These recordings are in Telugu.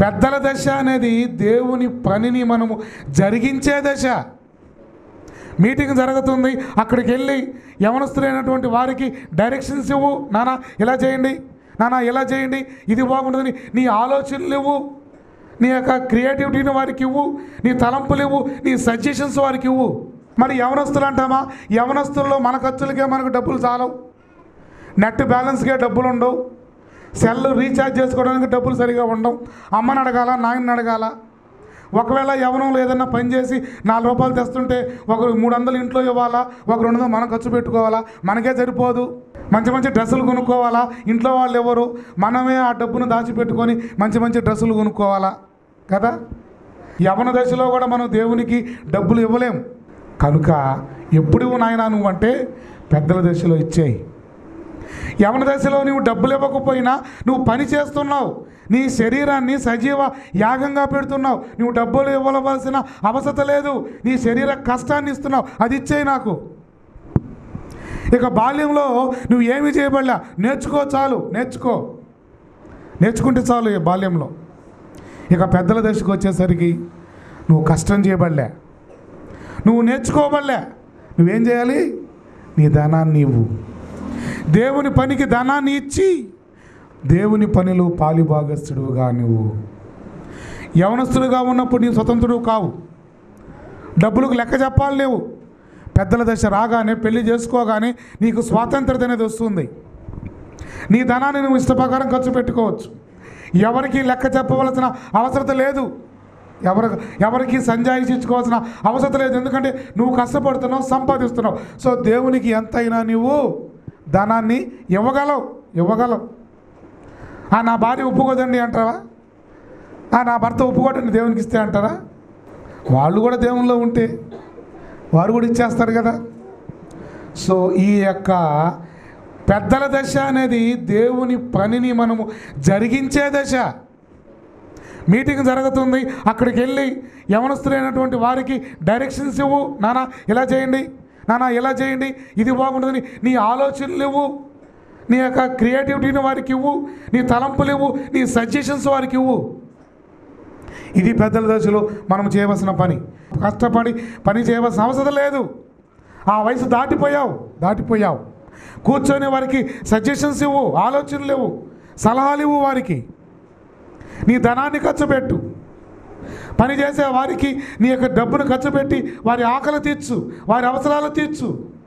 పెద్దల దశ అనేది దేవుని పనిని మనము జరిగించే దశ మీటింగ్ జరుగుతుంది అక్కడికి వెళ్ళి యవనస్తులైనటువంటి వారికి డైరెక్షన్స్ ఇవ్వు నానా ఇలా చేయండి నానా ఇలా చేయండి ఇది బాగుంటుందని నీ ఆలోచనలు ఇవ్వు నీ యొక్క క్రియేటివిటీని వారికి ఇవ్వు నీ తలంపులు ఇవ్వు నీ సజెషన్స్ వారికి ఇవ్వు మరి యవనస్తులు అంటామా యవనస్తుల్లో మన ఖర్చులకే మనకు డబ్బులు చాలవు నెట్ బ్యాలెన్స్కే డబ్బులు ఉండవు సెల్ రీఛార్జ్ చేసుకోవడానికి డబ్బులు సరిగా ఉండవు అమ్మని అడగాల నాయనని అడగాల ఒకవేళ యవనంలో ఏదైనా పని చేసి నాలుగు రూపాయలు తెస్తుంటే ఒకరు మూడు వందలు ఇంట్లో ఇవ్వాలా ఒక రెండు వందలు మనం ఖర్చు పెట్టుకోవాలా మనకే సరిపోదు మంచి మంచి డ్రెస్సులు కొనుక్కోవాలా ఇంట్లో వాళ్ళు ఎవరు మనమే ఆ డబ్బును దాచిపెట్టుకొని మంచి మంచి డ్రెస్సులు కొనుక్కోవాలా కదా యవన దశలో కూడా మనం దేవునికి డబ్బులు ఇవ్వలేం కనుక ఎప్పుడు ఇవ్వు నాయనా నువ్వు అంటే పెద్దల దశలో ఇచ్చేయి యవన దశలో నువ్వు డబ్బులు ఇవ్వకపోయినా నువ్వు పని చేస్తున్నావు నీ శరీరాన్ని సజీవ యాగంగా పెడుతున్నావు నువ్వు డబ్బులు ఇవ్వవలసిన అవసరం లేదు నీ శరీర కష్టాన్ని ఇస్తున్నావు అది ఇచ్చేయి నాకు ఇక బాల్యంలో నువ్వు ఏమి చేయబడలే నేర్చుకో చాలు నేర్చుకో నేర్చుకుంటే చాలు ఈ బాల్యంలో ఇక పెద్దల దశకు వచ్చేసరికి నువ్వు కష్టం చేయబడలే నువ్వు నేర్చుకోబడలే నువ్వేం చేయాలి నీ ధనాన్ని ఇవ్వు దేవుని పనికి ధనాన్ని ఇచ్చి దేవుని పనిలో పాలిభాగస్తుడుగా నువ్వు యవనస్తుడుగా ఉన్నప్పుడు నీ స్వతంత్రుడు కావు డబ్బులకు లెక్క చెప్పాలి లేవు పెద్దల దశ రాగానే పెళ్లి చేసుకోగానే నీకు స్వాతంత్రత అనేది వస్తుంది నీ ధనాన్ని నువ్వు ఇష్టప్రకారం ఖర్చు పెట్టుకోవచ్చు ఎవరికి లెక్క చెప్పవలసిన అవసరం లేదు ఎవరి ఎవరికి సంజాయిషి ఇచ్చుకోవాల్సిన అవసరం లేదు ఎందుకంటే నువ్వు కష్టపడుతున్నావు సంపాదిస్తున్నావు సో దేవునికి ఎంతైనా నువ్వు ధనాన్ని ఇవ్వగలవు ఇవ్వగలవు ఆ నా భార్య ఒప్పుకోదండి అంటావా ఆ నా భర్త ఒప్పుకోదండి దేవునికి ఇస్తే అంటారా వాళ్ళు కూడా దేవునిలో ఉంటే వారు కూడా ఇచ్చేస్తారు కదా సో ఈ యొక్క పెద్దల దశ అనేది దేవుని పనిని మనము జరిగించే దశ మీటింగ్ జరుగుతుంది అక్కడికి వెళ్ళి యవనస్తులైనటువంటి వారికి డైరెక్షన్స్ ఇవ్వు నానా ఇలా చేయండి నానా ఇలా చేయండి ఇది బాగుంటుందని నీ ఆలోచనలు ఇవ్వు నీ యొక్క క్రియేటివిటీని వారికి ఇవ్వు నీ తలంపులు ఇవ్వు నీ సజెషన్స్ వారికి ఇవ్వు ఇది పెద్దల దశలో మనం చేయవలసిన పని కష్టపడి పని చేయవలసిన అవసరం లేదు ఆ వయసు దాటిపోయావు దాటిపోయావు కూర్చొని వారికి సజెషన్స్ ఇవ్వు ఆలోచనలు ఇవ్వు సలహాలు ఇవ్వు వారికి నీ ధనాన్ని ఖర్చు పెట్టు పని చేసే వారికి నీ యొక్క డబ్బును ఖర్చు పెట్టి వారి ఆకలి తీర్చు వారి అవసరాలు తీర్చు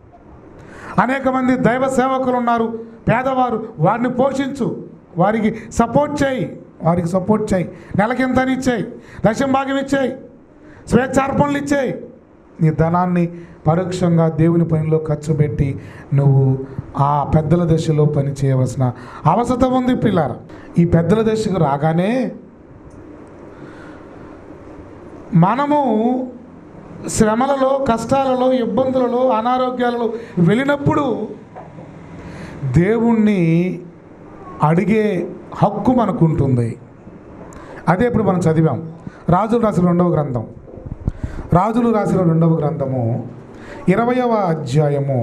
అనేక మంది దైవ సేవకులు ఉన్నారు పేదవారు వారిని పోషించు వారికి సపోర్ట్ చేయి వారికి సపోర్ట్ చేయి నెలకింతని ఇచ్చేయి దశం భాగం ఇచ్చేయి స్వేచ్ఛార్పణలు ఇచ్చేయి నీ ధనాన్ని పరోక్షంగా దేవుని పనిలో ఖర్చు పెట్టి నువ్వు ఆ పెద్దల దశలో పని చేయవలసిన అవసరం ఉంది పిల్లార ఈ పెద్దల దశకు రాగానే మనము శ్రమలలో కష్టాలలో ఇబ్బందులలో అనారోగ్యాలలో వెళ్ళినప్పుడు దేవుణ్ణి అడిగే హక్కు మనకుంటుంది అదే ఇప్పుడు మనం చదివాం రాజులు రాసిన రెండవ గ్రంథం రాజులు రాసిన రెండవ గ్రంథము ఇరవయవ అధ్యాయము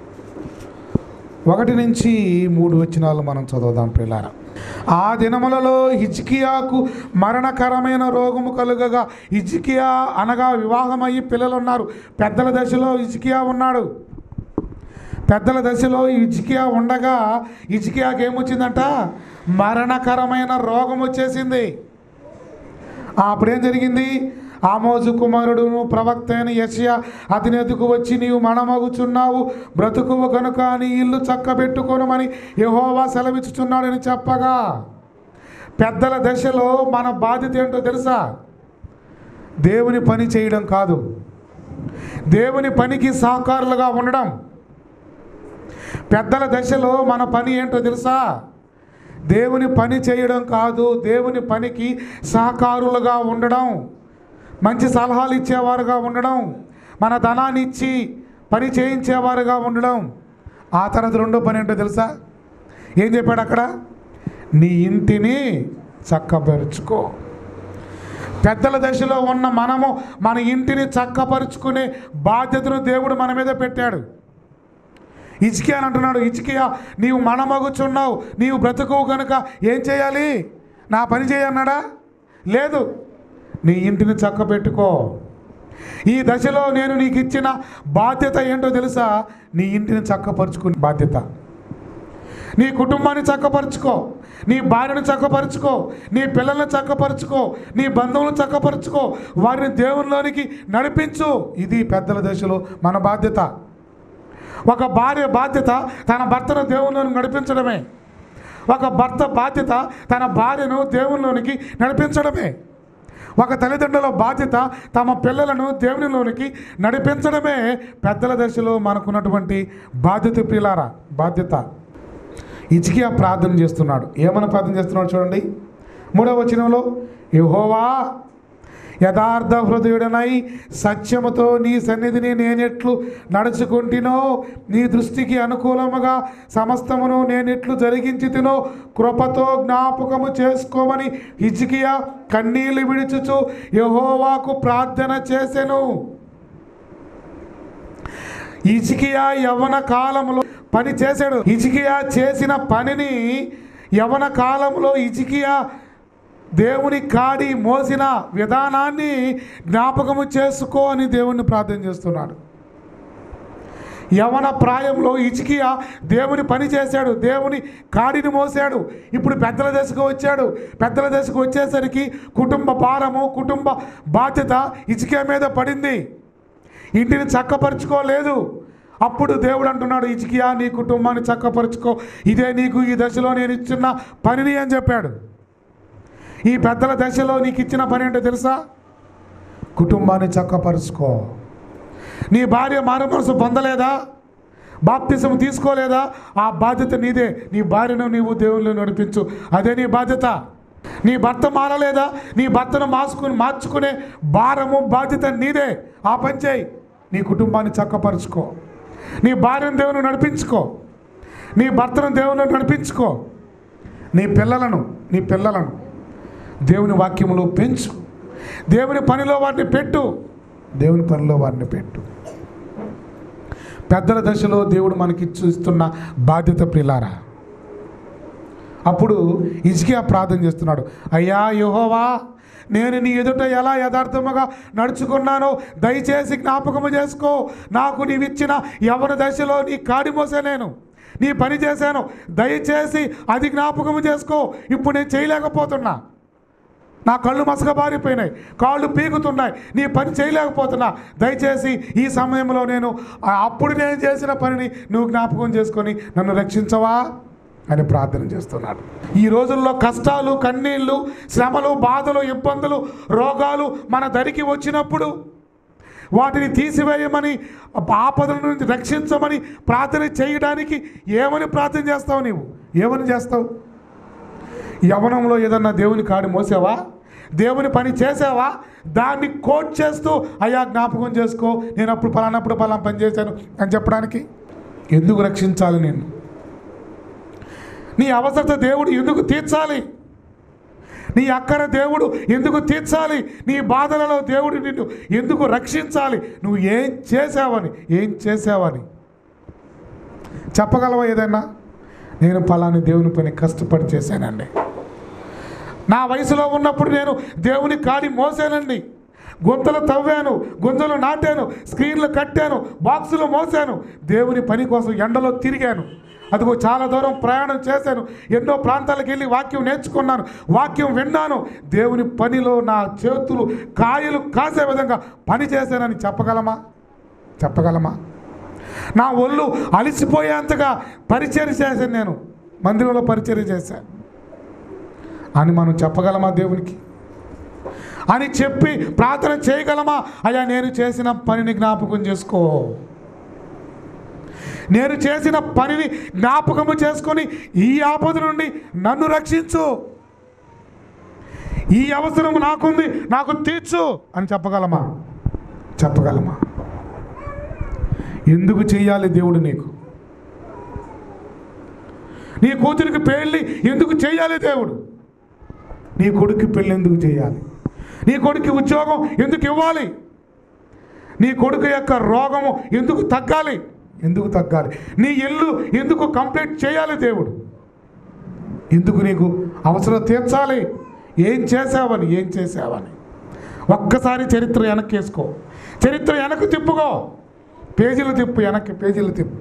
ఒకటి నుంచి మూడు వచనాలు మనం చదువుదాం పిల్లార ఆ దినములలో హిజ్కియాకు మరణకరమైన రోగము కలుగగా హిజ్కియా అనగా వివాహమయ్యి పిల్లలు ఉన్నారు పెద్దల దశలో హిజ్కియా ఉన్నాడు పెద్దల దశలో హిజ్కియా ఉండగా హిజ్కియాకి ఏమొచ్చిందంట మరణకరమైన రోగం వచ్చేసింది ఆ, అప్పుడేం జరిగింది ఆమోజు కుమారుడును ప్రవక్త అయిన యషయా అతని ఎదుకు వచ్చి నీవు మణమగుచున్నావు బ్రతుకువు కనుక నీ ఇల్లు చక్కబెట్టుకొనమని యెహోవా సెలవిచ్చుచున్నాడని చెప్పగా పెద్దల దశలో మన బాధ్యత ఏంటో తెలుసా దేవుని పని చేయడం కాదు దేవుని పనికి సహకారులుగా ఉండడం పెద్దల దశలో మన పని ఏంటో తెలుసా దేవుని పని చేయడం కాదు దేవుని పనికి సహకారులుగా ఉండడం మంచి సలహాలు ఇచ్చేవారుగా ఉండడం మన ధనాన్ని ఇచ్చి పని చేయించేవారుగా ఉండడం ఆ తర్వాత రెండో పని ఏంటో తెలుసా ఏం చెప్పాడు అక్కడ నీ ఇంటిని చక్కపరుచుకో పెద్దల దశలో ఉన్న మనము మన ఇంటిని చక్కపరుచుకునే బాధ్యతను దేవుడు మన మీద పెట్టాడు ఇచికియా అని అంటున్నాడు ఇచికియా నీవు మనమగుచున్నావు నీవు బ్రతుకువు కనుక ఏం చేయాలి నా పని చేయన్నాడా లేదు నీ ఇంటిని చక్కబెట్టుకో ఈ దశలో నేను నీకు ఇచ్చిన బాధ్యత ఏంటో తెలుసా నీ ఇంటిని చక్కపరుచుకునే బాధ్యత నీ కుటుంబాన్ని చక్కపరుచుకో నీ భార్యను చక్కపరుచుకో నీ పిల్లల్ని చక్కపరుచుకో నీ బంధువులను చక్కపరుచుకో వారిని దేవునిలోనికి నడిపించు ఇది పెద్దల దశలో మన బాధ్యత ఒక భార్య బాధ్యత తన భర్తను దేవునిలోనికి నడిపించడమే ఒక భర్త బాధ్యత తన భార్యను దేవునిలోనికి నడిపించడమే ఒక తల్లిదండ్రుల బాధ్యత తమ పిల్లలను దేవునిలోనికి నడిపించడమే పెద్దల దశలో మనకున్నటువంటి బాధ్యత ప్రియులారా బాధ్యత ఇచికియా ప్రార్థన చేస్తున్నాడు ఏమని ప్రార్థన చేస్తున్నాడు చూడండి మూడవ వచనంలో యహోవా యథార్థ హృదయుడనై సత్యముతో నీ సన్నిధిని నేనెట్లు నడుచుకుంటునో నీ దృష్టికి అనుకూలముగా సమస్తమును నేనెట్లు జరిగించి తినో కృపతో జ్ఞాపకము చేసుకోమని హిజ్కియా కన్నీళ్లు విడుచుచు యహోవాకు ప్రార్థన చేసెను ఇజికియా యవ్వన కాలంలో పని చేశాడు ఇజికియా చేసిన పనిని యవ్వన కాలంలో ఇజికియా దేవుని కాడి మోసిన విధానాన్ని జ్ఞాపకము చేసుకో అని దేవుణ్ణి ప్రార్థన చేస్తున్నాడు యవన ప్రాయంలో ఇచికియా దేవుని పని చేశాడు దేవుని కాడిని మోసాడు ఇప్పుడు పెద్దల దశకు వచ్చాడు పెద్దల దశకు వచ్చేసరికి కుటుంబ భారము కుటుంబ బాధ్యత ఇచికియా మీద పడింది ఇంటిని చక్కపరుచుకోలేదు అప్పుడు దేవుడు అంటున్నాడు ఇచికియా నీ కుటుంబాన్ని చక్కపరుచుకో ఇదే నీకు ఈ దశలో నేను ఇచ్చిన పనిని అని చెప్పాడు ఈ పెద్దల దశలో నీకు ఇచ్చిన పని ఏంటో తెలుసా కుటుంబాన్ని చక్కపరుచుకో నీ భార్య మారు మనసు పొందలేదా బాప్తిసం తీసుకోలేదా ఆ బాధ్యత నీదే నీ భార్యను నీవు దేవుళ్ళు నడిపించు అదే నీ బాధ్యత నీ భర్త మారలేదా నీ భర్తను మార్చుకుని మార్చుకునే భారము బాధ్యత నీదే ఆ పని చేయి నీ కుటుంబాన్ని చక్కపరుచుకో నీ భార్యను దేవుని నడిపించుకో నీ భర్తను దేవుని నడిపించుకో నీ పిల్లలను నీ పిల్లలను దేవుని వాక్యములో పెంచు దేవుని పనిలో వారిని పెట్టు దేవుని పనిలో వారిని పెట్టు పెద్దల దశలో దేవుడు మనకి ఇస్తున్న బాధ్యత ప్రిలారా అప్పుడు ఇజికియా ప్రార్థన చేస్తున్నాడు అయ్యా యెహోవా నేను నీ ఎదుట ఎలా యథార్థముగా నడుచుకున్నానో దయచేసి జ్ఞాపకము చేసుకో నాకు నీవిచ్చిన ఎవరి దశలో నీ కాడి మోసే నేను నీ పని చేశాను దయచేసి అది జ్ఞాపకము చేసుకో ఇప్పుడు నేను చేయలేకపోతున్నా నా కళ్ళు మసకబారిపోయినాయి కాళ్ళు పీకుతున్నాయి నీ పని చేయలేకపోతున్నా దయచేసి ఈ సమయంలో నేను ఆ అప్పుడు నేను చేసిన పనిని నువ్వు జ్ఞాపకం చేసుకొని నన్ను రక్షించవా అని ప్రార్థన చేస్తున్నాడు ఈ రోజుల్లో కష్టాలు కన్నీళ్ళు శ్రమలు బాధలు ఇబ్బందులు రోగాలు మన దరికి వచ్చినప్పుడు వాటిని తీసివేయమని ఆపదల నుంచి రక్షించమని ప్రార్థన చేయడానికి ఏమని ప్రార్థన చేస్తావు నీవు ఏమని చేస్తావు యవనంలో ఏదన్నా దేవుని కాడి మోసావా దేవుని పని చేసావా దాన్ని కోట్ చేస్తూ అయ్యా జ్ఞాపకం చేసుకో నేను అప్పుడు పలానప్పుడు పలానా పని చేశాను అని చెప్పడానికి ఎందుకు రక్షించాలి నేను నీ అవసరత దేవుడు ఎందుకు తీర్చాలి నీ అక్కర దేవుడు ఎందుకు తీర్చాలి నీ బాధలలో దేవుడు నిన్ను ఎందుకు రక్షించాలి నువ్వు ఏం చేసావని ఏం చేసావని చెప్పగలవా ఏదైనా నేను పలాని దేవుని పని కష్టపడి చేశానండి నా వయసులో ఉన్నప్పుడు నేను దేవుని కాడి మోసానండి గుంతలు తవ్వాను గుంతలు నాటాను స్క్రీన్లు కట్టాను బాక్సులు మోసాను దేవుని పని కోసం ఎండలో తిరిగాను అదిగో చాలా దూరం ప్రయాణం చేశాను ఎన్నో ప్రాంతాలకు వెళ్ళి వాక్యం నేర్చుకున్నాను వాక్యం విన్నాను దేవుని పనిలో నా చేతులు కాయలు కాసే విధంగా పని చేశానని చెప్పగలమా చెప్పగలమా నా ఒళ్ళు అలసిపోయేంతగా పరిచర్య చేశాను నేను మందిరంలో పరిచర్య చేశాను అని మనం చెప్పగలమా దేవునికి అని చెప్పి ప్రార్థన చేయగలమా అయ్యా నేను చేసిన పనిని జ్ఞాపకం చేసుకో నేను చేసిన పనిని జ్ఞాపకము చేసుకొని ఈ ఆపద నుండి నన్ను రక్షించు ఈ అవసరం నాకుంది నాకు తీర్చు అని చెప్పగలమా చెప్పగలమా ఎందుకు చెయ్యాలి దేవుడు నీకు నీ కూతురికి పెళ్ళి ఎందుకు చేయాలి దేవుడు నీ కొడుకు పెళ్ళి ఎందుకు చేయాలి నీ కొడుకు ఉద్యోగం ఎందుకు ఇవ్వాలి నీ కొడుకు యొక్క రోగము ఎందుకు తగ్గాలి ఎందుకు తగ్గాలి నీ ఇల్లు ఎందుకు కంప్లీట్ చేయాలి దేవుడు ఎందుకు నీకు అవసరం తీర్చాలి ఏం చేసావని ఏం చేసావని ఒక్కసారి చరిత్ర వెనక్కి వేసుకో చరిత్ర వెనక్కి తిప్పుకో పేజీలు తిప్పు వెనక్కి పేజీలు తిప్పు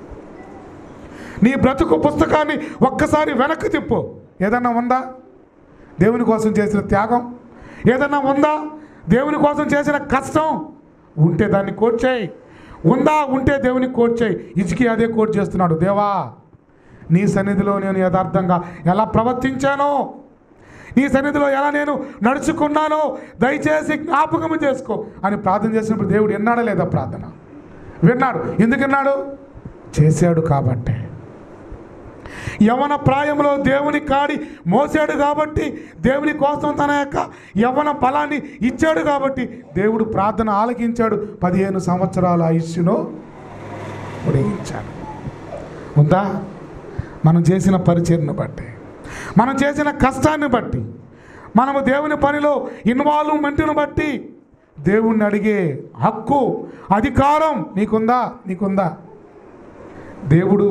నీ బ్రతుకు పుస్తకాన్ని ఒక్కసారి వెనక్కి తిప్పు ఏదన్నా ఉందా దేవుని కోసం చేసిన త్యాగం ఏదన్నా ఉందా దేవుని కోసం చేసిన కష్టం ఉంటే దాన్ని కోట్ చేయి ఉందా ఉంటే దేవునికి కోట్ చేయి ఇచ్చికి అదే కోట్ చేస్తున్నాడు దేవా నీ సన్నిధిలో నేను యథార్థంగా ఎలా ప్రవర్తించానో నీ సన్నిధిలో ఎలా నేను నడుచుకున్నానో దయచేసి జ్ఞాపకం చేసుకో అని ప్రార్థన చేసినప్పుడు దేవుడు విన్నాడా లేదా ప్రార్థన విన్నాడు ఎందుకు విన్నాడు చేశాడు కాబట్టే యవన ప్రాయంలో దేవుని కాడి మోసాడు కాబట్టి దేవుని కోసం తన యొక్క యవన బలాన్ని ఇచ్చాడు కాబట్టి దేవుడు ప్రార్థన ఆలకించాడు పదిహేను సంవత్సరాల ఆయుష్ను పొడిగించాడు ఉందా మనం చేసిన పరిచయను బట్టి మనం చేసిన కష్టాన్ని బట్టి మనము దేవుని పనిలో ఇన్వాల్వ్మెంట్ను బట్టి దేవుణ్ణి అడిగే హక్కు అధికారం నీకుందా నీకుందా దేవుడు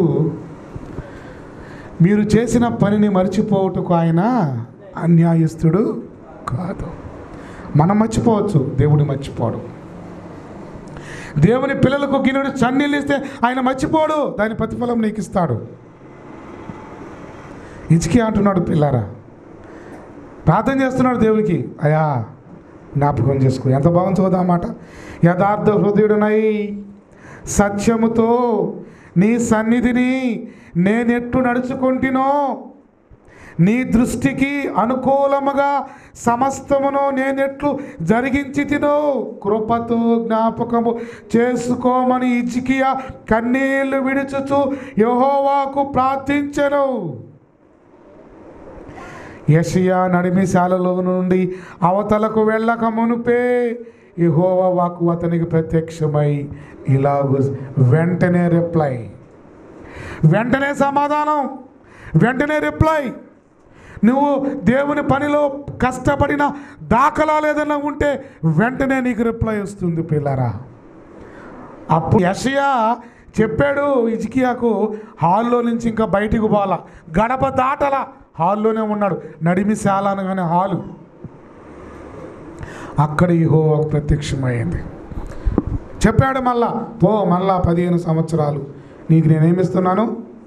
మీరు చేసిన పనిని మర్చిపోవటకు ఆయన అన్యాయస్తుడు కాదు మనం మర్చిపోవచ్చు దేవుడు మర్చిపోడు దేవుని పిల్లలకు గిన్నెడు చన్నీళ్ళు ఇస్తే ఆయన మర్చిపోడు దాని ప్రతిఫలం నీకు ఇస్తాడు ఇచ్చికి అంటున్నాడు పిల్లారా ప్రార్థన చేస్తున్నాడు దేవునికి అయా జ్ఞాపకం చేసుకో ఎంత బాగుంది చూద్దాం మాట యథార్థ హృదయుడునై సత్యముతో నీ సన్నిధిని నేనెట్టు నడుచుకుంటునో నీ దృష్టికి అనుకూలముగా సమస్తమును నేనెట్లు జరిగించి తినో కృపతో జ్ఞాపకము చేసుకోమని ఇచ్చికియా కన్నీళ్లు విడుచుచు యెహోవాకు ప్రార్థించెను యషియా నడిమిశాలలో నుండి అవతలకు వెళ్ళక మునుపే యెహోవా వాకు అతనికి ప్రత్యక్షమై ఇలాగు వెంటనే రిప్లై వెంటనే సమాధానం వెంటనే రిప్లై నువ్వు దేవుని పనిలో కష్టపడిన దాఖలాలు ఏదైనా ఉంటే వెంటనే నీకు రిప్లై వస్తుంది పిల్లరా అప్పుడు యషయా చెప్పాడు ఇజికియాకు హాల్లో నుంచి ఇంకా బయటికి పోవాల గడప దాటల హాల్లోనే ఉన్నాడు నడిమిశాల అనగానే హాలు అక్కడ ఇహో ప్రత్యక్షమైంది చెప్పాడు మళ్ళా పో మళ్ళా పదిహేను సంవత్సరాలు నీకు నేనేమిస్తున్నాను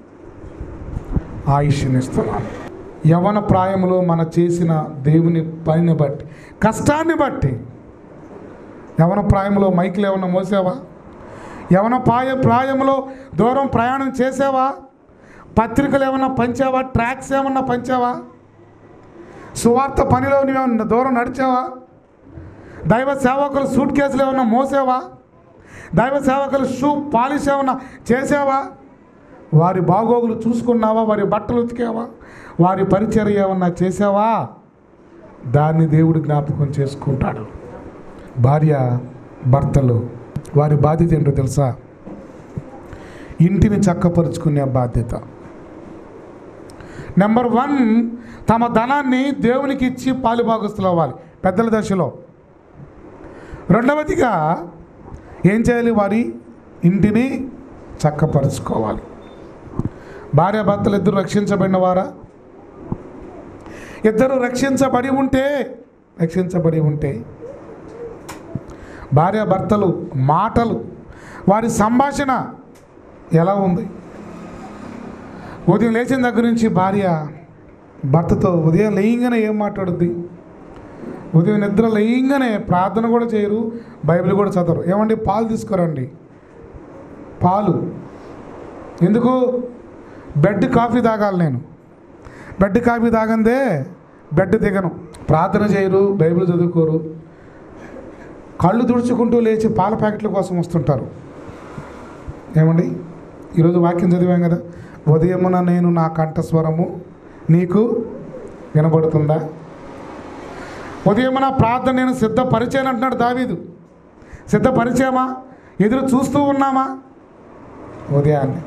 ఆయుష్ని ఇస్తున్నాను యవన ప్రాయంలో మన చేసిన దేవుని పనిని బట్టి కష్టాన్ని బట్టి యవన ప్రాయంలో మైకులు ఏమన్నా మోసావా యవన ప్రాయ ప్రాయంలో దూరం ప్రయాణం చేసావా పత్రికలు ఏమన్నా పంచావా ట్రాక్స్ ఏమన్నా పంచావా సువార్త పనిలో నువ్వేమన్నా దూరం నడిచావా దైవ సేవకులు సూట్ కేసులు ఏమన్నా మోసావా దైవ సేవకులు షూ పాలిష్ ఏమన్నా చేసావా వారి బాగోగులు చూసుకున్నావా వారి బట్టలు ఉతికావా వారి పరిచర్య ఏమన్నా చేసావా దాన్ని దేవుడు జ్ఞాపకం చేసుకుంటాడు భార్య భర్తలు వారి బాధ్యత ఏంటో తెలుసా ఇంటిని చక్కపరుచుకునే బాధ్యత నెంబర్ వన్ తమ ధనాన్ని దేవునికి ఇచ్చి పాలుభాగస్తులు అవ్వాలి పెద్దల దశలో రెండవదిగా ఏం చేయాలి వారి ఇంటిని చక్కపరుచుకోవాలి భార్య భర్తలు ఇద్దరు రక్షించబడిన వారా ఇద్దరు రక్షించబడి ఉంటే రక్షించబడి ఉంటే భార్య భర్తలు మాటలు వారి సంభాషణ ఎలా ఉంది ఉదయం లేచిన దగ్గర నుంచి భార్య భర్తతో ఉదయం లేయంగానే ఏం మాట్లాడుద్ది ఉదయం నిద్ర లేయంగానే ప్రార్థన కూడా చేయరు బైబిల్ కూడా చదవరు ఏమండి పాలు తీసుకురండి పాలు ఎందుకు బెడ్ కాఫీ తాగాలి నేను బెడ్ కాఫీ తాగందే బెడ్ దిగను ప్రార్థన చేయరు బైబిల్ చదువుకోరు కళ్ళు తుడుచుకుంటూ లేచి పాల ప్యాకెట్ల కోసం వస్తుంటారు ఏమండి ఈరోజు వాక్యం చదివాం కదా ఉదయమున నేను నా కంఠస్వరము నీకు వినబడుతుందా ఉదయమున ప్రార్థన నేను సిద్ధపరిచాను అంటున్నాడు దావీదు సిద్ధపరిచామా ఎదురు చూస్తూ ఉన్నామా ఉదయాన్నే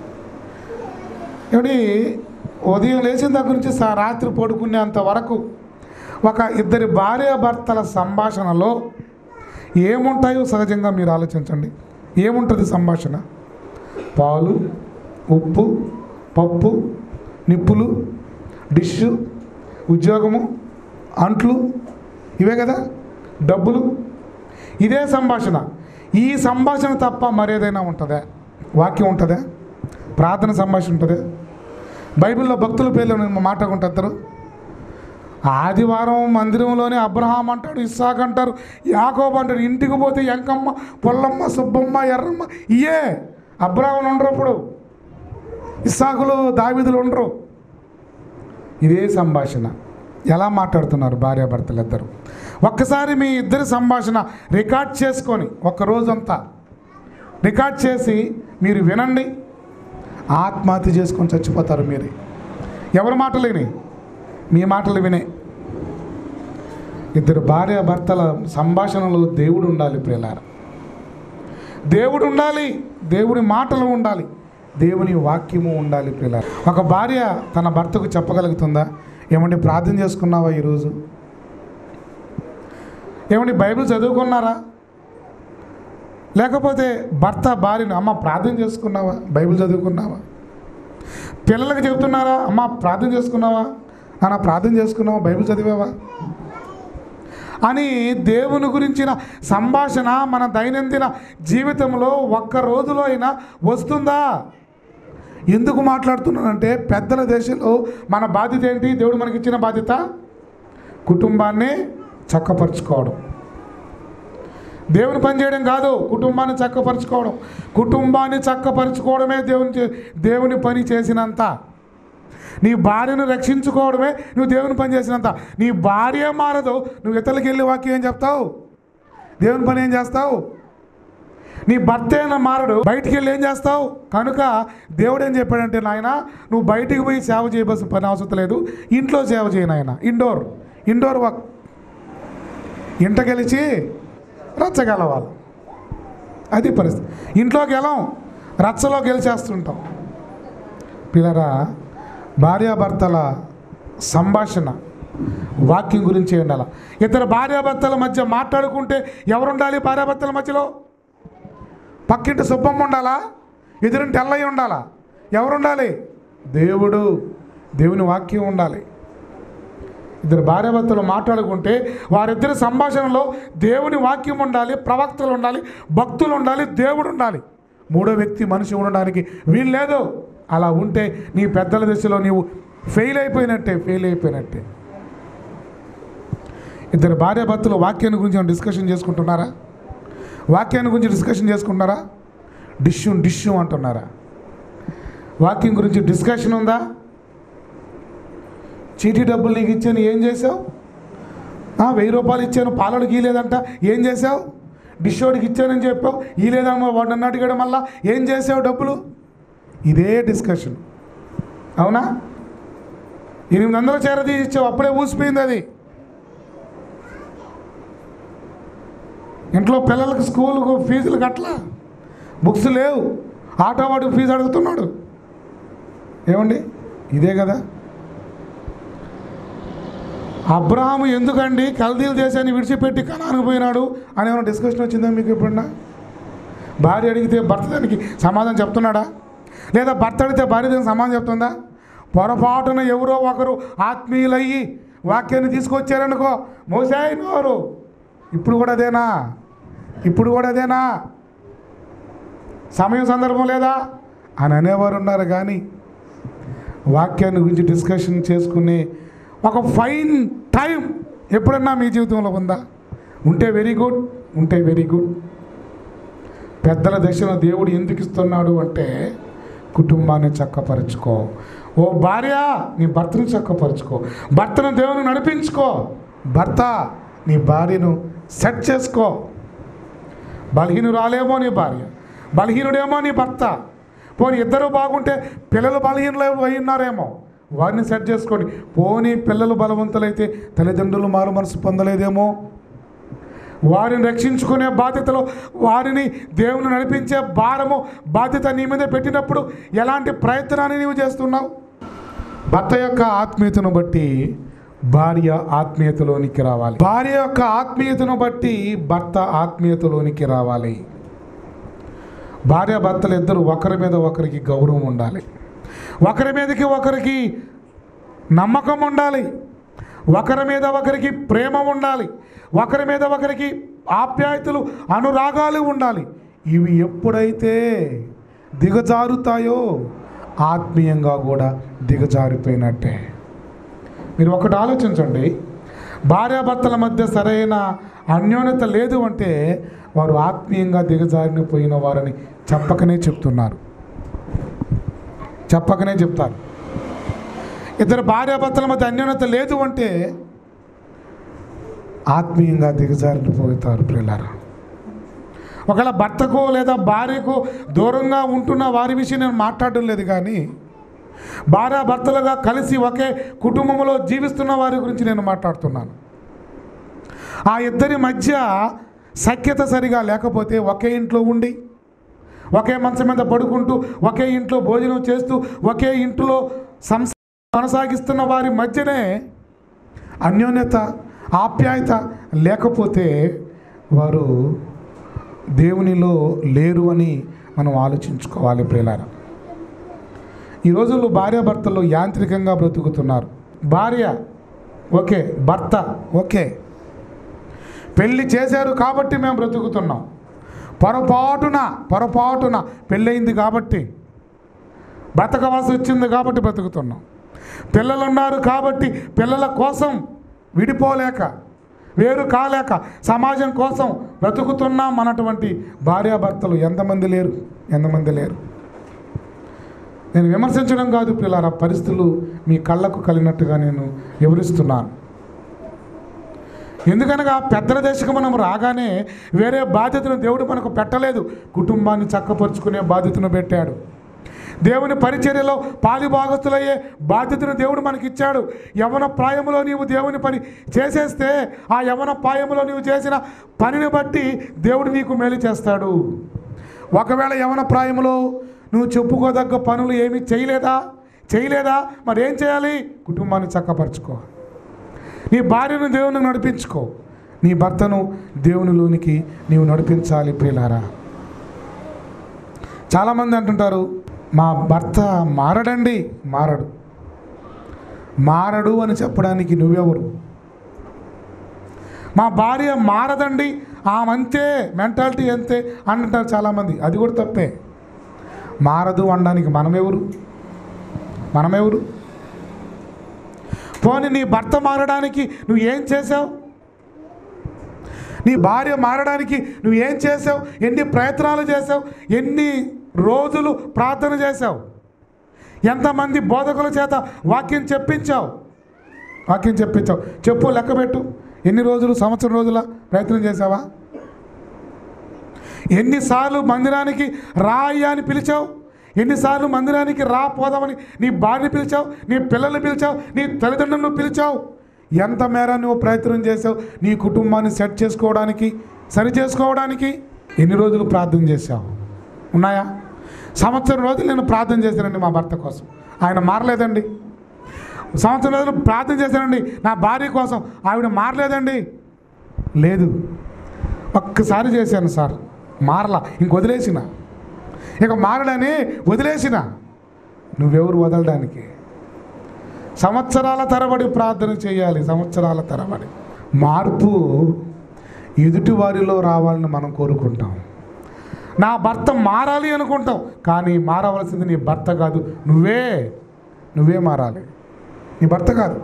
ఏమిటి ఉదయం లేచిన దగ్గర నుంచి సా రాత్రి పడుకునేంత వరకు ఒక ఇద్దరి భార్యాభర్తల సంభాషణలో ఏముంటాయో సహజంగా మీరు ఆలోచించండి ఏముంటుంది సంభాషణ పాలు ఉప్పు పప్పు నిప్పులు డిష్ ఉద్యోగము అంట్లు ఇవే కదా డబ్బులు ఇదే సంభాషణ ఈ సంభాషణ తప్ప మరేదైనా ఉంటుందా వాక్యం ఉంటుందా ప్రార్థన సంభాషణ ఉంటుందా బైబిల్లో భక్తుల పేర్లు మాట్లాడుకుంటారు ఆదివారం మందిరంలోనే అబ్రహాం అంటాడు ఇస్సాక్ అంటారు యాకోబు అంటాడు ఇంటికి పోతే ఎంకమ్మ పొల్లమ్మ సుబ్బమ్మ ఎర్రమ్మ ఇయే అబ్రహాం ఉండరు ఇప్పుడు ఇస్సాకులు దావిదులు ఉండరు ఇదే సంభాషణ ఎలా మాట్లాడుతున్నారు భార్యాభర్తలు ఇద్దరు ఒక్కసారి మీ ఇద్దరి సంభాషణ రికార్డ్ చేసుకొని ఒక రోజంతా రికార్డ్ చేసి మీరు వినండి ఆత్మహత్య చేసుకొని చచ్చిపోతారు మీరే ఎవరి మాటలు విని మీ మాటలు వినే ఇద్దరు భార్య భర్తల సంభాషణలో దేవుడు ఉండాలి ప్రియులార దేవుడు ఉండాలి దేవుని మాటలు ఉండాలి దేవుని వాక్యము ఉండాలి ప్రియులార ఒక భార్య తన భర్తకు చెప్పగలుగుతుందా ఏమంటే ప్రార్థన చేసుకున్నావా ఈరోజు ఏమండి బైబిల్ చదువుకున్నారా లేకపోతే భర్త భార్యను అమ్మ ప్రార్థన చేసుకున్నావా బైబిల్ చదువుకున్నావా పిల్లలకు చెబుతున్నారా అమ్మ ప్రార్థన చేసుకున్నావా నాన్న ప్రార్థన చేసుకున్నావా బైబిల్ చదివావా అని దేవుని గురించిన సంభాషణ మన దైనందిన జీవితంలో ఒక్క రోజులో అయినా వస్తుందా ఎందుకు మాట్లాడుతున్నానంటే పెద్దల దేశంలో మన బాధ్యత ఏంటి దేవుడు మనకి ఇచ్చిన బాధ్యత కుటుంబాన్ని చక్కపరుచుకోవడం దేవుని పని చేయడం కాదు కుటుంబాన్ని చక్కపరుచుకోవడం కుటుంబాన్ని చక్కపరుచుకోవడమే దేవుని చే- దేవుని పని చేసినంత నీ భార్యను రక్షించుకోవడమే నువ్వు దేవుని పని చేసినంత నీ భార్య మారదు నువ్వు ఇతరులకి వెళ్ళి వాక్యం ఏం చెప్తావు దేవుని పని ఏం చేస్తావు నీ భర్త అయినా మారడు బయటికి వెళ్ళి ఏం చేస్తావు కనుక దేవుడు ఏం చెప్పాడంటే నాయన నువ్వు బయటికి పోయి సేవ చేయవలసిన పని అవసరం లేదు ఇంట్లో సేవ చేయి నాయన ఇండోర్ ఇండోర్ వర్క్ ఇంట గెలిచి రచ్చగలవాలి అది పరిస్థితి ఇంట్లోకి వెళ్ళాం రచ్చలో గెలిచేస్తుంటాం పిల్లరా భార్యాభర్తల సంభాషణ వాక్యం గురించి ఉండాలి ఇద్దరు భార్యాభర్తల మధ్య మాట్లాడుకుంటే ఎవరుండాలి భార్యాభర్తల మధ్యలో పక్కింటి సుబ్బమ్మ ఉండాలా ఎదురింటి ఎల్లయ్య ఉండాలా ఎవరుండాలి దేవుడు దేవుని వాక్యం ఉండాలి ఇద్దరు భార్యాభర్తలు మాట్లాడుకుంటే వారిద్దరి సంభాషణలో దేవుని వాక్యం ఉండాలి ప్రవక్తలు ఉండాలి భక్తులు ఉండాలి దేవుడు ఉండాలి మూడో వ్యక్తి మనిషి ఉండడానికి వీలు లేదు అలా ఉంటే నీ పెద్దల దశలో నీవు ఫెయిల్ అయిపోయినట్టే ఫెయిల్ అయిపోయినట్టే ఇద్దరు భార్యాభర్తలు వాక్యాన్ని గురించి ఏమైనా డిస్కషన్ చేసుకుంటున్నారా వాక్యాన్ని గురించి డిస్కషన్ చేసుకుంటున్నారా డిష్యూ డిష్యూ అంటున్నారా వాక్యం గురించి డిస్కషన్ ఉందా చీటీ డబ్బులు నీకు ఇచ్చాను ఏం చేసావు ఆ, వెయ్యి రూపాయలు ఇచ్చాను పాలడు గీలేదంట ఏం చేసావు డిషోడికి ఇచ్చానని చెప్పావు ఈ లేదమ్మా వాడు నన్ను అడిగాడు మళ్ళా ఏం చేసావు డబ్బులు ఇదే డిస్కషన్ అవునా ఎనిమిది వందలు చేరదీసి ఇచ్చావు అప్పుడే ఊసిపోయింది అది ఇంట్లో పిల్లలకు స్కూల్కు ఫీజులు కట్టలా బుక్స్ లేవు ఆటో వాడికి ఫీజు అడుగుతున్నాడు ఏమండి ఇదే కదా అబ్రహాము ఎందుకండి కల్దీల దేశాన్ని విడిచిపెట్టి కనానికి పోయినాడు అని ఏమైనా డిస్కషన్ వచ్చిందా మీకు ఎప్పుడన్నా భార్య అడిగితే భర్త దానికి సమాధానం చెప్తున్నాడా లేదా భర్త అడిగితే భార్య దానికి సమాధానం చెప్తుందా పొరపాటున ఎవరో ఒకరు ఆత్మీయులయ్యి వాక్యాన్ని తీసుకొచ్చారనుకో మోసాయి నోరు ఇప్పుడు కూడా అదేనా ఇప్పుడు కూడా అదేనా సమయం సందర్భం లేదా అని అనేవారు ఉన్నారు కానీ వాక్యాన్ని గురించి డిస్కషన్ చేసుకునే ఒక ఫైన్ టైం ఎప్పుడన్నా మీ జీవితంలో ఉందా ఉంటే వెరీ గుడ్ ఉంటే వెరీ గుడ్ పెద్దల దశలో దేవుడు ఎందుకు ఇస్తున్నాడు అంటే కుటుంబాన్ని చక్కపరుచుకో ఓ భార్య నీ భర్తను చక్కపరుచుకో భర్తను దేవుని నడిపించుకో భర్త నీ భార్యను సెట్ చేసుకో బలహీనురాలేమో నీ భార్య బలహీనుడేమో నీ భర్త పోనీ ఇద్దరు బాగుంటే పిల్లలు బలహీనులు అయి ఉన్నారేమో వారిని సెట్ చేసుకోండి పోనీ పిల్లలు బలవంతులైతే తల్లిదండ్రులు మారు మనసు పొందలేదేమో వారిని రక్షించుకునే బాధ్యతలో వారిని దేవుని నడిపించే భారము బాధ్యత నీ మీద పెట్టినప్పుడు ఎలాంటి ప్రయత్నాన్ని నీవు చేస్తున్నావు భర్త యొక్క ఆత్మీయతను బట్టి భార్య ఆత్మీయతలోనికి రావాలి భార్య యొక్క ఆత్మీయతను బట్టి భర్త ఆత్మీయతలోనికి రావాలి భార్య భర్తలు ఇద్దరు ఒకరి మీద ఒకరికి గౌరవం ఉండాలి ఒకరి మీదకి ఒకరికి నమ్మకం ఉండాలి ఒకరి మీద ఒకరికి ప్రేమ ఉండాలి ఒకరి మీద ఒకరికి ఆప్యాయతలు అనురాగాలు ఉండాలి ఇవి ఎప్పుడైతే దిగజారుతాయో ఆత్మీయంగా కూడా దిగజారిపోయినట్టే మీరు ఒకటి ఆలోచించండి భార్యాభర్తల మధ్య సరైన అన్యోన్యత లేదు అంటే వారు ఆత్మీయంగా దిగజారిన పోయిన వారని చెప్పకనే చెప్తున్నారు చెప్పకనే చెప్తారు ఇద్దరు భార్యాభర్తల మధ్య అన్యోన్యత లేదు అంటే ఆత్మీయంగా దిగజారిన పోతారు ప్రియులారా ఒకవేళ భర్తకు లేదా భార్యకు దూరంగా ఉంటున్న వారి విషయం నేను మాట్లాడడం లేదు కానీ భార్య భర్తలుగా కలిసి ఒకే కుటుంబంలో జీవిస్తున్న వారి గురించి నేను మాట్లాడుతున్నాను ఆ ఇద్దరి మధ్య సఖ్యత సరిగా లేకపోతే ఒకే ఇంట్లో ఉండి ఒకే మంచం మీద పడుకుంటూ ఒకే ఇంట్లో భోజనం చేస్తూ ఒకే ఇంట్లో సంసారం కొనసాగిస్తున్న వారి మధ్యనే అన్యోన్యత ఆప్యాయత లేకపోతే వారు దేవునిలో లేరు అని మనం ఆలోచించుకోవాలి ప్రియులారా ఈ రోజుల్లో భార్యాభర్తలు యాంత్రికంగా బ్రతుకుతున్నారు భార్య ఓకే భర్త ఓకే పెళ్లి చేశారు కాబట్టి మేము బ్రతుకుతున్నాం పొరపాటున పొరపాటున పెళ్ళయింది కాబట్టి బ్రతకవలసి వచ్చింది కాబట్టి బ్రతుకుతున్నాం పిల్లలు ఉన్నారు కాబట్టి పిల్లల కోసం విడిపోలేక వేరు కాలేక సమాజం కోసం బ్రతుకుతున్నాం అన్నటువంటి భార్యాభర్తలు ఎంతమంది లేరు ఎంతమంది లేరు నేను విమర్శించడం కాదు పిల్లల పరిస్థితులు మీ కళ్ళకు కలిగినట్టుగా నేను వివరిస్తున్నాను ఎందుకనగా పెద్దల దేశకు మనం రాగానే వేరే బాధ్యతను దేవుడు మనకు పెట్టలేదు కుటుంబాన్ని చక్కపరుచుకునే బాధ్యతను పెట్టాడు దేవుని పరిచర్యలో పాలిభాగస్తులయ్యే బాధ్యతను దేవుడు మనకి ఇచ్చాడు యవన ప్రాయంలో నీవు దేవుని పని చేసేస్తే ఆ యవన ప్రాయంలో నీవు చేసిన పనిని బట్టి దేవుడు నీకు మేలు చేస్తాడు ఒకవేళ యవన ప్రాయంలో నువ్వు చెప్పుకోదగ్గ పనులు ఏమీ చేయలేదా చేయలేదా మరి ఏం చేయాలి కుటుంబాన్ని చక్కపరచుకో నీ భార్యను దేవుని నడిపించుకో నీ భర్తను దేవునిలోనికి నీవు నడిపించాలి ప్రియులారా చాలామంది అంటుంటారు మా భర్త మారడండి మారడు మారడు అని చెప్పడానికి నువ్వెవరు మా భార్య మారదండి ఆమంతే మెంటాలిటీ అంతే అంటుంటారు చాలామంది అది కూడా తప్పే మారదు అనడానికి మనమెవరు మనమెవరు పోనీ నీ భర్త మారడానికి నువ్వు ఏం చేసావు నీ భార్య మారడానికి నువ్వు ఏం చేసావు ఎన్ని ప్రయత్నాలు చేసావు ఎన్ని రోజులు ప్రార్థన చేసావు ఎంతమంది బోధకుల చేత వాక్యం చెప్పించావు వాక్యం చెప్పించావు చెప్పు లెక్క పెట్టు ఎన్ని రోజులు సంవత్సరం రోజుల ప్రయత్నం చేసావా ఎన్నిసార్లు మందిరానికి రా అయ్యా అని పిలిచావు ఎన్నిసార్లు మందిరానికి రా పోదామని నీ భార్యని పిలిచావు నీ పిల్లల్ని పిలిచావు నీ తల్లిదండ్రులను పిలిచావు ఎంత మేర నువ్వు ప్రయత్నం చేసావు నీ కుటుంబాన్ని సెట్ చేసుకోవడానికి సరి చేసుకోవడానికి ఎన్ని రోజులు ప్రార్థన చేశావు ఉన్నాయా సంవత్సరం రోజులు నేను ప్రార్థన చేశానండి మా భర్త కోసం ఆయన మారలేదండి సంవత్సరం రోజులు ప్రార్థన చేశానండి నా భార్య కోసం ఆవిడ మారలేదండి లేదు ఒక్కసారి చేశాను సార్ మారలా ఇంక వదిలేసిన ఇక మారడని వదిలేసిన నువ్వెవరు వదలడానికి సంవత్సరాల తరబడి ప్రార్థన చేయాలి సంవత్సరాల తరబడి మార్పు ఎదుటి వారిలో రావాలని మనం కోరుకుంటాం నా భర్త మారాలి అనుకుంటాం కానీ మారవలసింది నీ భర్త కాదు నువ్వే నువ్వే మారాలి నీ భర్త కాదు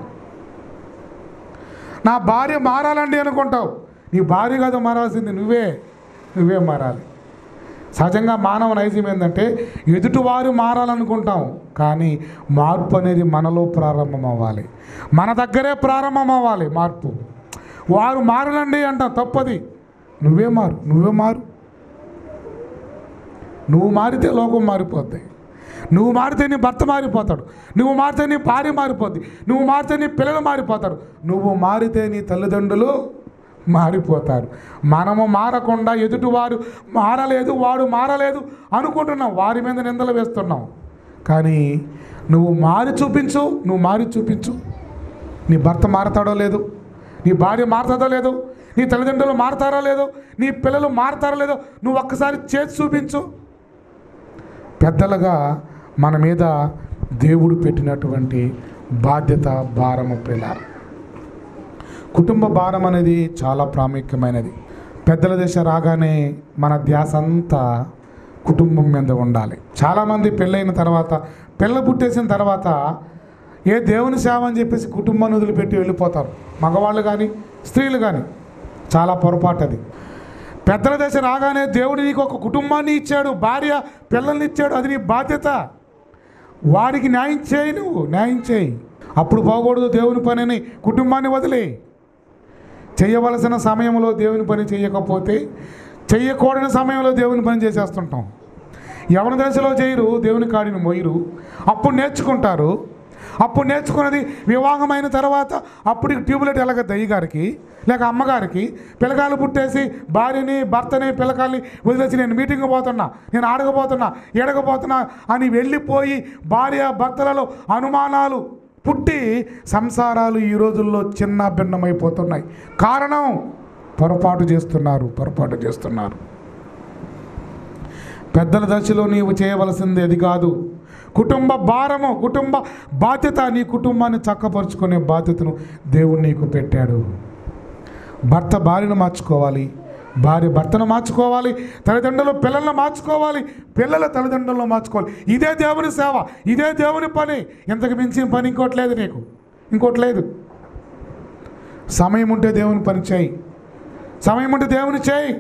నా భార్య మారాలండి అనుకుంటావు నీ భార్య కాదు మారాల్సింది నువ్వే నువ్వే మారాలి సహజంగా మానవ నైజం ఏంటంటే ఎదుటివారు మారాలనుకుంటాం కానీ మార్పు అనేది మనలో ప్రారంభం అవ్వాలి మన దగ్గరే ప్రారంభం అవ్వాలి మార్పు వారు మారలండి అంటాం తప్పది నువ్వే మారు నువ్వే మారు నువ్వు మారితే లోకం మారిపోద్ది నువ్వు మారితే నీ భర్త మారిపోతాడు నువ్వు మారితే నీ భార్య మారిపోద్ది నువ్వు మారితే నీ పిల్లలు మారిపోతారు నువ్వు మారితే నీ తల్లిదండ్రులు మారిపోతారు మనము మారకుండా ఎదుటివారు మారలేదు వాడు మారలేదు అనుకుంటున్నాం వారి మీద నిందలు వేస్తున్నాం కానీ నువ్వు మారి చూపించు నువ్వు మారి చూపించు నీ భర్త మారతాడో లేదు నీ భార్య మారుతుందో లేదో నీ తల్లిదండ్రులు మారతారో లేదో నీ పిల్లలు మారతారో లేదో నువ్వు ఒక్కసారి చేసి చూపించు పెద్దలుగా మన మీద దేవుడు పెట్టినటువంటి బాధ్యత భారము పిల్లలు కుటుంబ భారం అనేది చాలా ప్రాముఖ్యమైనది పెద్దల దశ రాగానే మన ధ్యాస అంతా కుటుంబం మీద ఉండాలి చాలామంది పెళ్ళైన తర్వాత పిల్ల పుట్టేసిన తర్వాత ఏ దేవుని సేవ అని చెప్పేసి కుటుంబాన్ని వదిలిపెట్టి వెళ్ళిపోతారు మగవాళ్ళు కానీ స్త్రీలు కానీ చాలా పొరపాటు అది పెద్దల దశ రాగానే దేవుడు నీకు ఒక కుటుంబాన్ని ఇచ్చాడు భార్య పిల్లల్ని ఇచ్చాడు అది నీ బాధ్యత వాడికి న్యాయం చేయి నువ్వు న్యాయం చేయి అప్పుడు పోకూడదు దేవుని పనిని కుటుంబాన్ని వదిలే చేయవలసిన సమయంలో దేవుని పని చేయకపోతే చెయ్యకూడని సమయంలో దేవుని పని చేసేస్తుంటాం ఎవరి దశలో చేయరు దేవుని కాడిని మోయరు అప్పుడు నేర్చుకుంటారు అప్పుడు నేర్చుకున్నది వివాహమైన తర్వాత అప్పుడు ట్యూబ్లెట్ ఎలాగ దయ్యగారికి లేక అమ్మగారికి పిల్లకాయలు పుట్టేసి భార్యని భర్తని పిల్లకాయల్ని వదిలేసి నేను మీటింగ్ పోతున్నా నేను ఆడకపోతున్నా ఎడకపోతున్నా అని వెళ్ళిపోయి భార్య భర్తలలో అనుమానాలు పుట్టి సంసారాలు ఈ రోజుల్లో చిన్న భిన్నమైపోతున్నాయి కారణం పొరపాటు చేస్తున్నారు పొరపాటు చేస్తున్నారు పెద్దల దశలో నీవు చేయవలసింది అది కాదు కుటుంబ భారము కుటుంబ బాధ్యత నీ కుటుంబాన్ని చక్కపరుచుకునే బాధ్యతను దేవుడు నీకు పెట్టాడు భర్త భార్యను మార్చుకోవాలి భార్య భర్తను మార్చుకోవాలి తల్లిదండ్రులు పిల్లలను మార్చుకోవాలి పిల్లల తల్లిదండ్రులను మార్చుకోవాలి ఇదే దేవుని సేవ ఇదే దేవుని పని ఇంతకు మించిన పని ఇంకోటి లేదు నీకు ఇంకోటి లేదు సమయం ఉంటే దేవుని పని చేయి సమయం ఉంటే దేవుని చేయి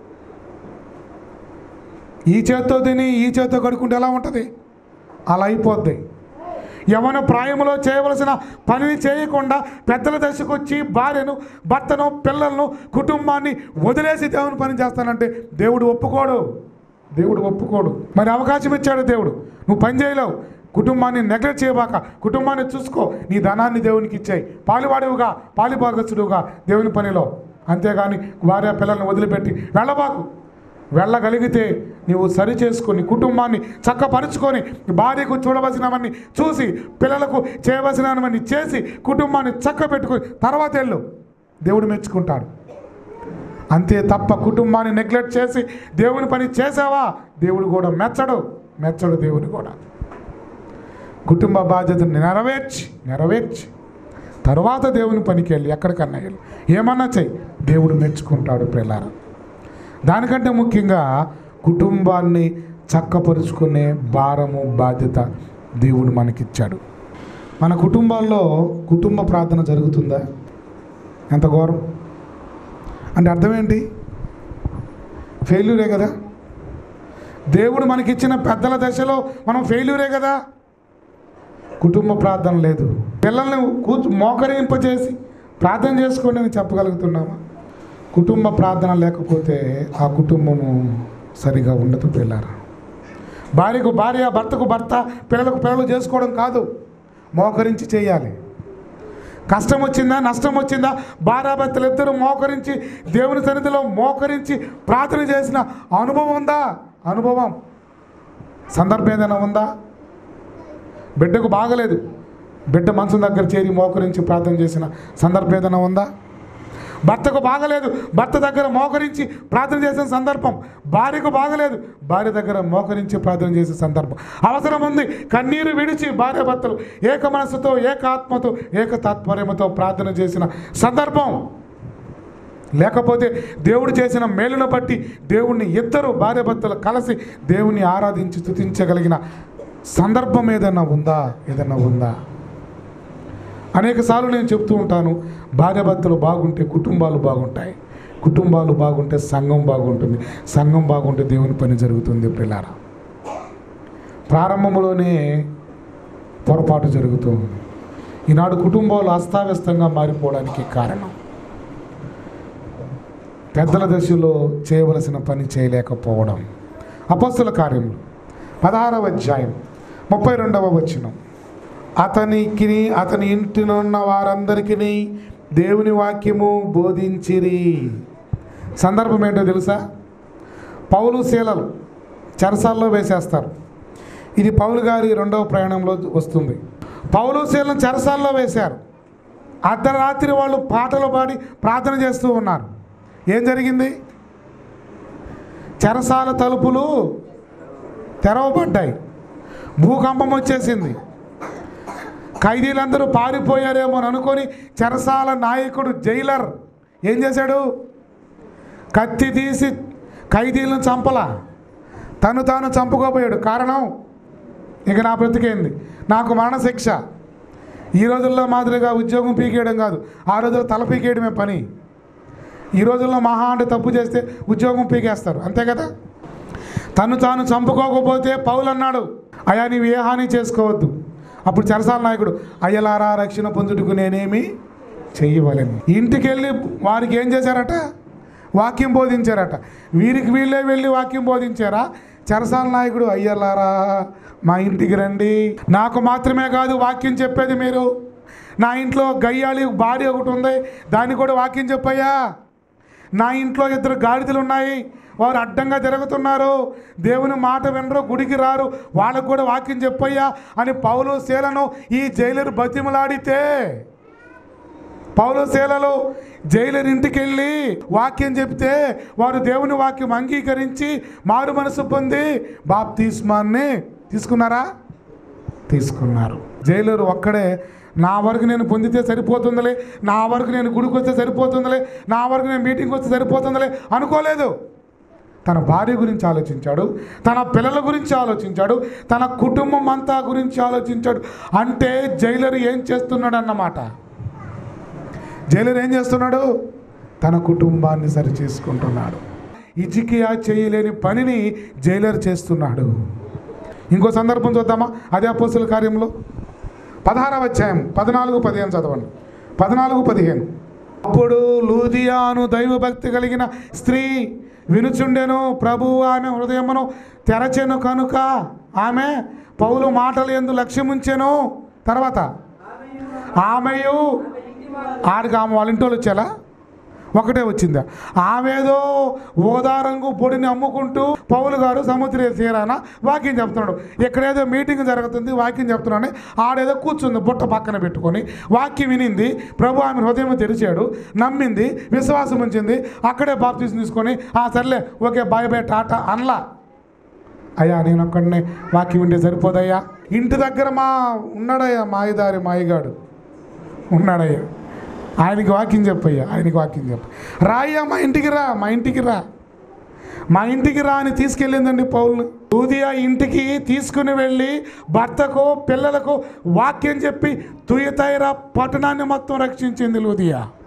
ఈ చేత్తో తిని ఈ చేత్తో కడుక్కుంటే ఎలా ఉంటుంది అలా అయిపోద్ది యవన ప్రాయంలో చేయవలసిన పనిని చేయకుండా పెద్దల దశకు వచ్చి భార్యను భర్తను పిల్లలను కుటుంబాన్ని వదిలేసి దేవుని పని చేస్తానంటే దేవుడు ఒప్పుకోడు దేవుడు ఒప్పుకోడు మరి అవకాశం ఇచ్చాడు దేవుడు నువ్వు పని చేయలేవు కుటుంబాన్ని నెగ్లెక్ట్ చేయబాక కుటుంబాన్ని చూసుకో నీ ధనాన్ని దేవునికి ఇచ్చాయి పాలివాడివుగా పాలిభాగస్తుడుగా దేవుని పనిలో అంతేగాని భార్య పిల్లల్ని వదిలిపెట్టి వెళ్ళబాకు వెళ్ళగలిగితే నీవు సరి చేసుకొని కుటుంబాన్ని చక్కపరుచుకొని భార్యకు చూడవలసినవన్నీ చూసి పిల్లలకు చేయవలసినవన్నీ చేసి కుటుంబాన్ని చక్క పెట్టుకొని తర్వాత వెళ్ళు దేవుడు మెచ్చుకుంటాడు అంతే తప్ప కుటుంబాన్ని నెగ్లెక్ట్ చేసి దేవుని పని చేసావా దేవుడు కూడా మెచ్చడు మెచ్చడు దేవుడు కూడా కుటుంబ బాధ్యతను నెరవేర్చి నెరవేర్చి తర్వాత దేవుని పనికి వెళ్ళి ఎక్కడికన్నా వెళ్ళి ఏమన్నా చెయ్యి దేవుడు మెచ్చుకుంటాడు పిల్లారా దానికంటే ముఖ్యంగా కుటుంబాన్ని చక్కపరుచుకునే భారము బాధ్యత దేవుడు మనకిచ్చాడు మన కుటుంబాల్లో కుటుంబ ప్రార్థన జరుగుతుందా ఎంత ఘోరం అంటే అర్థం ఏంటి ఫెయిల్యూరే కదా దేవుడు మనకిచ్చిన పెద్దల దశలో మనం ఫెయిల్యూరే కదా కుటుంబ ప్రార్థన లేదు పిల్లల్ని కూర్చు మోకరింపజేసి ప్రార్థన చేసుకోండి అని చెప్పగలుగుతున్నామా కుటుంబ ప్రార్థన లేకపోతే ఆ కుటుంబము సరిగా ఉండదు పిల్లరా భార్యకు భార్య భర్తకు భర్త పిల్లలకు పిల్లలు చేసుకోవడం కాదు మోకరించి చేయాలి కష్టం వచ్చిందా నష్టం వచ్చిందా భార్యాభర్తలు ఇద్దరు మోకరించి దేవుని సన్నిధిలో మోకరించి ప్రార్థన చేసిన అనుభవం ఉందా అనుభవం సందర్భం ఏదైనా ఉందా బిడ్డకు బాగలేదు బిడ్డ మనసు దగ్గర చేరి మోకరించి ప్రార్థన చేసిన సందర్భం ఏదైనా ఉందా భర్తకు బాగలేదు భర్త దగ్గర మోకరించి ప్రార్థన చేసిన సందర్భం భార్యకు బాగలేదు భార్య దగ్గర మోకరించి ప్రార్థన చేసే సందర్భం అవసరం ఉంది కన్నీరు విడిచి భార్య భర్తలు ఏక మనస్సుతో ఏక ఆత్మతో ఏక తాత్పర్యముతో ప్రార్థన చేసిన సందర్భం లేకపోతే దేవుడు చేసిన మేలును బట్టి దేవుణ్ణి ఇద్దరు భార్యాభర్తలు కలిసి దేవుణ్ణి ఆరాధించి స్తుతించగలిగిన సందర్భం ఏదైనా ఉందా ఏదైనా ఉందా అనేక సార్లు నేను చెప్తూ ఉంటాను భార్యాభర్తలు బాగుంటే కుటుంబాలు బాగుంటాయి కుటుంబాలు బాగుంటే సంఘం బాగుంటుంది సంఘం బాగుంటే దేవుని పని జరుగుతుంది పిల్లారా ప్రారంభంలోనే పొరపాటు జరుగుతుంది ఈనాడు కుటుంబాలు అస్తావ్యస్తంగా మారిపోవడానికి కారణం పెద్దల దశలో చేయవలసిన పని చేయలేకపోవడం అపస్సుల కార్యములు పదహారవ అధ్యాయం ముప్పై రెండవ వచనం అతనికి అతని ఇంటినున్న వారందరికీ దేవుని వాక్యము బోధించిరి సందర్భం ఏంటో తెలుసా పౌలు శీలలు చెరసాల్లో వేసేస్తారు ఇది పౌలు గారి రెండవ ప్రయాణంలో వస్తుంది పౌలు శీలను చెరసాల్లో వేశారు అర్ధరాత్రి వాళ్ళు పాటలు పాడి ప్రార్థన చేస్తూ ఉన్నారు ఏం జరిగింది చెరసాల తలుపులు తెరవబడ్డాయి భూకంపం వచ్చేసింది ఖైదీలందరూ పారిపోయారేమో అని అనుకొని చెరసాల నాయకుడు జైలర్ ఏం చేశాడు కత్తి తీసి ఖైదీలను చంపలా తను తాను చంపుకోపోయాడు కారణం ఇక నా బ్రతికేంది నాకు మరణశిక్ష ఈ రోజుల్లో మాదిరిగా ఉద్యోగం పీకేయడం కాదు ఆ రోజుల్లో తల పీకేయడమే పని ఈ రోజుల్లో మహా అంటే తప్పు చేస్తే ఉద్యోగం పీకేస్తారు అంతే కదా తను తాను చంపుకోకపోతే పౌలు అన్నాడు అయ్యా నీవు ఏ హాని చేసుకోవద్దు అప్పుడు చెరసాల నాయకుడు అయ్యలారా రక్షణ పొందుటకు నేనేమి చెయ్యవలని ఇంటికి వెళ్ళి వారికి ఏం చేశారట వాక్యం బోధించారట వీరికి వీళ్ళే వెళ్ళి వాక్యం బోధించారా చెరసాల నాయకుడు అయ్యలారా మా ఇంటికి రండి నాకు మాత్రమే కాదు వాక్యం చెప్పేది మీరు నా ఇంట్లో గయ్యాళి భార్య ఒకటి ఉంది దాన్ని కూడా వాక్యం చెప్పయ్యా నా ఇంట్లో ఇద్దరు గాడిదలు ఉన్నాయి వారు అడ్డంగా తిరుగుతున్నారు దేవుని మాట వినరు గుడికి రారు వాళ్ళకు కూడా వాక్యం చెప్పయ్యా అని పౌలు శీలను ఈ జైలరు బతిమలాడితే పౌలు శీలలు జైలర్ ఇంటికి వెళ్ళి వాక్యం చెప్తే వారు దేవుని వాక్యం అంగీకరించి మారు మనసు పొంది బాప్తిస్మాన్ని తీసుకున్నారా తీసుకున్నారు జైలరు ఒక్కడే నా వరకు నేను పొందితే సరిపోతుందిలే నా వరకు నేను గుడికి వస్తే సరిపోతుందిలే నా వరకు నేను మీటింగ్కి వస్తే సరిపోతుందిలే అనుకోలేదు తన భార్య గురించి ఆలోచించాడు తన పిల్లల గురించి ఆలోచించాడు తన కుటుంబం అంతా గురించి ఆలోచించాడు అంటే జైలర్ ఏం చేస్తున్నాడు అన్నమాట జైలర్ ఏం చేస్తున్నాడు తన కుటుంబాన్ని సరి చేసుకుంటున్నాడు ఇజికియా చేయలేని పనిని జైలర్ చేస్తున్నాడు ఇంకో సందర్భం చూద్దామా అదే అపోస్తుల కార్యంలో పదహారవ అధ్యాయం పద్నాలుగు పదిహేను చదవండి పద్నాలుగు పదిహేను అప్పుడు లూదియాను దైవభక్తి కలిగిన స్త్రీ వినుచుండెను ప్రభువు ఆమె హృదయమును తెరచెను కనుక ఆమె పౌలు మాటలు ఎందు లక్ష్యముంచెను తర్వాత ఆమెయు ఆడికి ఆమె వాళ్ళ ఇంటి వాళ్ళు వచ్చేలా ఒకటే వచ్చిందా ఆమెదో ఓదారంగు పొడిని అమ్ముకుంటూ పౌలు గారు సముద్ర తీరాన వాక్యం చెప్తున్నాడు ఎక్కడేదో మీటింగ్ జరుగుతుంది వాక్యం చెప్తున్నాడు ఆడేదో కూర్చుంది బుట్ట పక్కన పెట్టుకొని వాక్యం వినింది ప్రభు ఆమె హృదయం తెరిచాడు నమ్మింది విశ్వాసం ఉంచింది అక్కడే బాప్తీసం తీసుకొని ఆ సర్లే ఓకే బాయ్ బాయ్ టాటా అనలా అయ్యా నేను ఒక్కడిని వాక్యం వింటే సరిపోదయ్యా ఇంటి దగ్గర మా ఉన్నాడయ్యా మాయదారి మాయగాడు ఉన్నాడయ్యా ఆయనకి వాక్యం చెప్పయ్యా ఆయనకి వాక్యం చెప్ప రాయ్యా మా ఇంటికి రా మా ఇంటికి రా మా ఇంటికి రా అని తీసుకెళ్ళిందండి పౌల్ని లూదియా ఇంటికి తీసుకుని వెళ్ళి భర్తకు పిల్లలకు వాక్యం చెప్పి తుయతైరా పట్టణాన్ని మొత్తం రక్షించింది లూదియా